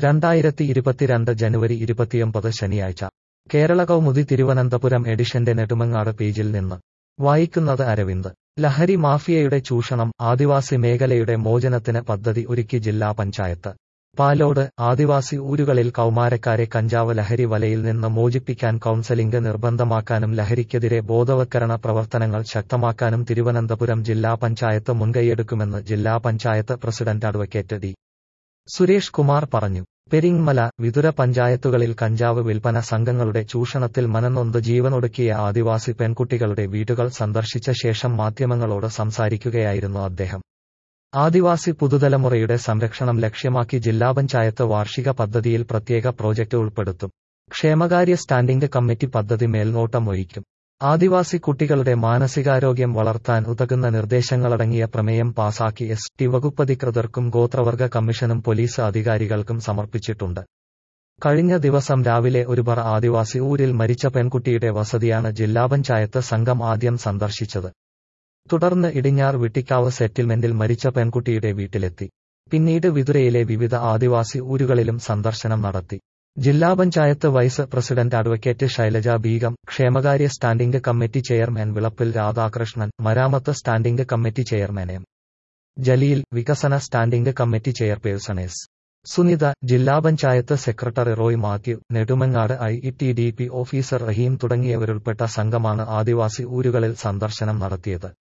രണ്ടായിരത്തി ഇരുപത്തിരണ്ട് ജനുവരി ഇരുപത്തിയൊമ്പത് ശനിയാഴ്ച കേരള കൗമുദി തിരുവനന്തപുരം എഡിഷന്റെ നെടുമങ്ങാട് പേജിൽ നിന്ന് വായിക്കുന്നത് അരവിന്ദ് ലഹരി മാഫിയയുടെ ചൂഷണം ആദിവാസി മേഖലയുടെ മോചനത്തിന് പദ്ധതി ഒരുക്കി ജില്ലാ പഞ്ചായത്ത് പാലോട് ആദിവാസി ഊരുകളിൽ കൗമാരക്കാരെ കഞ്ചാവ് ലഹരി വലയിൽ നിന്ന് മോചിപ്പിക്കാൻ കൗൺസലിംഗ് നിർബന്ധമാക്കാനും ലഹരിക്കെതിരെ ബോധവൽക്കരണ പ്രവർത്തനങ്ങൾ ശക്തമാക്കാനും തിരുവനന്തപുരം ജില്ലാ പഞ്ചായത്ത് മുൻകൈയെടുക്കുമെന്ന് ജില്ലാ panchayat president advocate D Suresh Kumar പറഞ്ഞു പെരിങ്മല വിതുര പഞ്ചായത്തുകളിൽ കഞ്ചാവ് വിൽപ്പന സംഘങ്ങളുടെ ചൂഷണത്തിൽ മനനൊന്ത് ജീവനൊടുക്കിയ ആദിവാസി പെൺകുട്ടികളുടെ വീടുകൾ സന്ദർശിച്ച ശേഷം മാധ്യമങ്ങളോട് സംസാരിക്കുകയായിരുന്നു അദ്ദേഹം ആദിവാസി പുതുതലമുറയുടെ സംരക്ഷണം ലക്ഷ്യമാക്കി ജില്ലാ പഞ്ചായത്ത് വാർഷിക പദ്ധതിയിൽ പ്രത്യേക പ്രോജക്റ്റ് ഉൾപ്പെടുത്തും ക്ഷേമകാര്യ സ്റ്റാൻഡിംഗ് കമ്മിറ്റി പദ്ധതി മേൽനോട്ടം വഹിക്കും ആദിവാസി കുട്ടികളുടെ മാനസികാരോഗ്യം വളർത്താൻ ഉതകുന്ന നിർദ്ദേശങ്ങളടങ്ങിയ പ്രമേയം പാസാക്കി എസ് ടി വകുപ്പധികൃതർക്കും ഗോത്രവർഗ കമ്മീഷനും പോലീസ് അധികാരികൾക്കും സമർപ്പിച്ചിട്ടുണ്ട് കഴിഞ്ഞ ദിവസം രാവിലെ ഒരുപറ ആദിവാസി ഊരിൽ മരിച്ച പെൺകുട്ടിയുടെ വസതിയാണ് ജില്ലാ പഞ്ചായത്ത് സംഘം ആദ്യം സന്ദർശിച്ചത് തുടർന്ന് ഇടിഞ്ഞാർ വിട്ടിക്കാവ് സെറ്റിൽമെന്റിൽ മരിച്ച പെൺകുട്ടിയുടെ വീട്ടിലെത്തി പിന്നീട് വിതുരയിലെ വിവിധ ആദിവാസി ഊരുകളിലും സന്ദർശനം നടത്തി ജില്ലാ panchayat vice president advocate Shailaja Beegum ക്ഷേമകാര്യ standing committee chairman Vilappil Radhakrishnan മരാമത്ത് standing committee chairman M Jaleel വികസന standing committee chairperson S Sunitha ജില്ലാ panchayat secretary Roy Mathew Nedumangad I E T D P officer Rahim തുടങ്ങിയവരുൾപ്പെട്ട സംഘമാണ് ആദിവാസി ഊരുകളിൽ സന്ദർശനം നടത്തിയത്